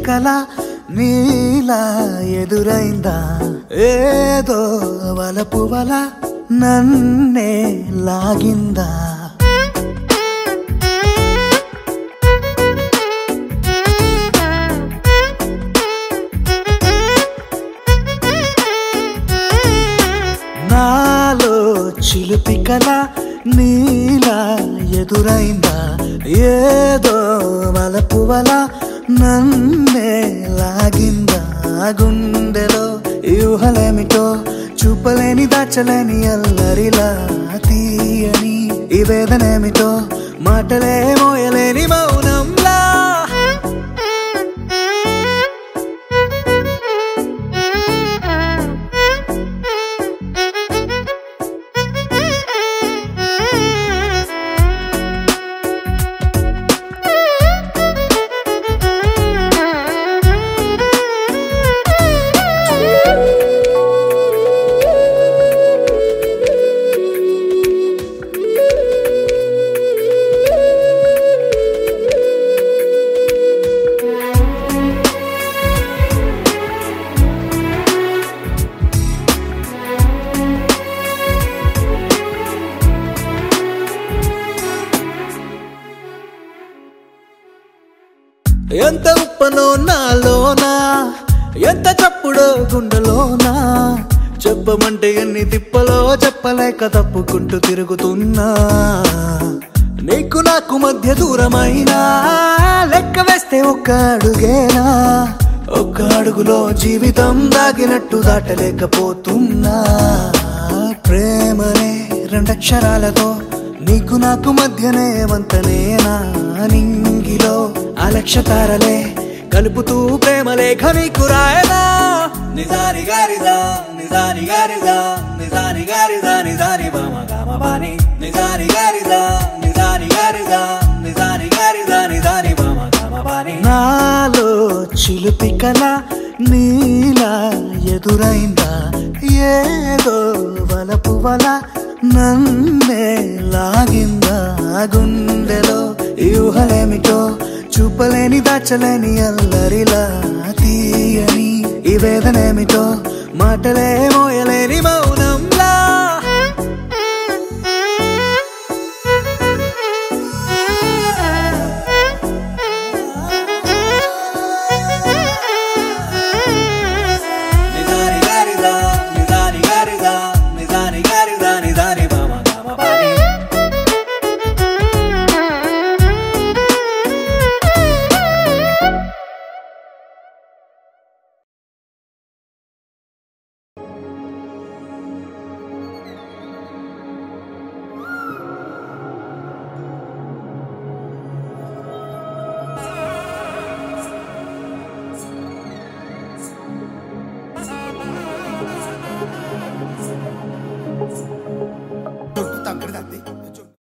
కల నీలా ఎదురైందా ఏదో వలపు వల నన్నే లాగిందా నాలో చిలిపి కల నీలా ఎదురైందా ఏదో వలపు వల నన్నే లాగిందా గుండెలో యూహలేమిటో చూపలేని దాచలేని అల్లరిలా తీయని ఈ వేదనేమిటో మాటలే మోయలేని మౌనంలా ఎంత ఉప్పనో నాలోనా ఎంత చప్పుడో గుండెలోనా చెప్పమంటే ఎన్ని తిప్పలో చెప్పలేక తప్పుకుంటూ తిరుగుతున్నా నీకు నాకు మధ్య దూరమైనా లెక్క వేస్తే ఒక్క అడుగేనా ఒక్క అడుగులో జీవితం దాగినట్టు దాటలేకపోతున్నా ప్రేమనే రెండక్షరాలతో నీకు నాకు మధ్యనే వంతనేనా నింగిలో అలక్ష తారలే కలుపుతూ ప్రేమ లేఖ నీకు రాయదా నిజాని గారిదా నిజాని గారిదా నిజాని గారిదా నిజాని బామ గామ బాని నిజాని గారిదా నిజాని గారిదా నిజాని గారిదా నిజాని బామ గామ బాని నాలో చిలిపి కల నీలా ఎదురైందా ఏదో వలపు వల నన్నే లాగిందా గుండెలో యూహలేమిటో చూపలేని దాచలేని అల్లరిలా తీయని ఈ వేదనేమిటో మాటలే మోయలేని మౌనంలా నిజాని గారిదా నిజాని గారిదా నిజాని గారిదా నిజాని బామ గామ బాని దొడ్డు తగ్గడదండి